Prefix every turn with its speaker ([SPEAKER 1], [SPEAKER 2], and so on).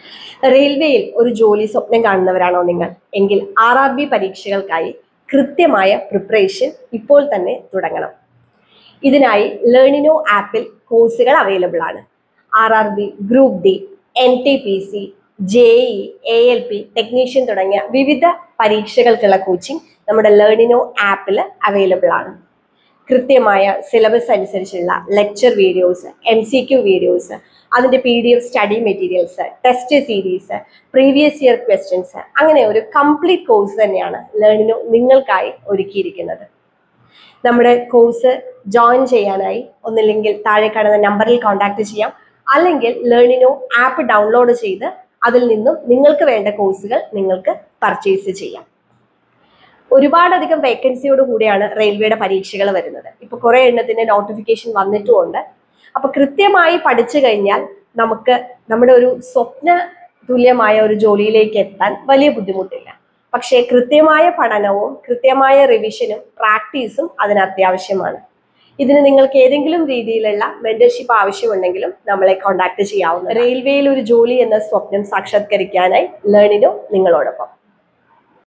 [SPEAKER 1] റെയിൽവേയിൽ ഒരു ജോലി സ്വപ്നം കാണുന്നവരാണോ നിങ്ങൾ എങ്കിൽ ആർ ആർ ബി പരീക്ഷകൾക്കായി കൃത്യമായ പ്രിപ്പറേഷൻ ഇപ്പോൾ തന്നെ തുടങ്ങണം ഇതിനായി ലേണിനോ ആപ്പിൽ കോഴ്സുകൾ അവൈലബിൾ ആണ് R R B group D N T P C J E A L P technician തുടങ്ങിയ വിവിധ പരീക്ഷകൾക്കുള്ള കോച്ചിങ് നമ്മുടെ ലേണിനോ ആപ്പിൽ അവൈലബിൾ ആണ് കൃത്യമായ സിലബസ് അനുസരിച്ചുള്ള lecture videos M C Q videos അതിൻ്റെ P D F study materials test series previous year questions അങ്ങനെ ഒരു കംപ്ലീറ്റ് കോഴ്സ് തന്നെയാണ് ലേണിനോ നിങ്ങൾക്കായി ഒരുക്കിയിരിക്കുന്നത് നമ്മുടെ കോഴ്സ് ജോയിൻ ചെയ്യാനായി ഒന്നില്ലെങ്കിൽ താഴെ കാണുന്ന നമ്പറിൽ കോൺടാക്ട് ചെയ്യാം അല്ലെങ്കിൽ ലേണിനോ ആപ്പ് ഡൗൺലോഡ് ചെയ്ത് അതിൽ നിന്നും നിങ്ങൾക്ക് വേണ്ട കോഴ്സുകൾ നിങ്ങൾക്ക് പർച്ചേസ് ചെയ്യാം ഒരുപാടധികം വേക്കൻസിയോട് കൂടിയാണ് റെയിൽവേയുടെ പരീക്ഷകൾ വരുന്നത് ഇപ്പൊ കുറെ എണ്ണത്തിന്റെ നോട്ടിഫിക്കേഷൻ വന്നിട്ടുമുണ്ട് അപ്പൊ കൃത്യമായി പഠിച്ചു കഴിഞ്ഞാൽ നമുക്ക് നമ്മുടെ ഒരു സ്വപ്ന തുല്യമായ ഒരു ജോലിയിലേക്ക് എത്താൻ വലിയ ബുദ്ധിമുട്ടില്ല പക്ഷേ കൃത്യമായ പഠനവും കൃത്യമായ റിവിഷനും പ്രാക്ടീസും അതിന് അത്യാവശ്യമാണ് ഇതിന് നിങ്ങൾക്ക് ഏതെങ്കിലും രീതിയിലുള്ള മെന്റർഷിപ്പ് ആവശ്യമുണ്ടെങ്കിലും നമ്മളെ കോൺടാക്ട് ചെയ്യാവുന്ന റെയിൽവേയിൽ ഒരു ജോലി എന്ന സ്വപ്നം സാക്ഷാത്കരിക്കാനായി ലേണിനോ നിങ്ങളോടൊപ്പം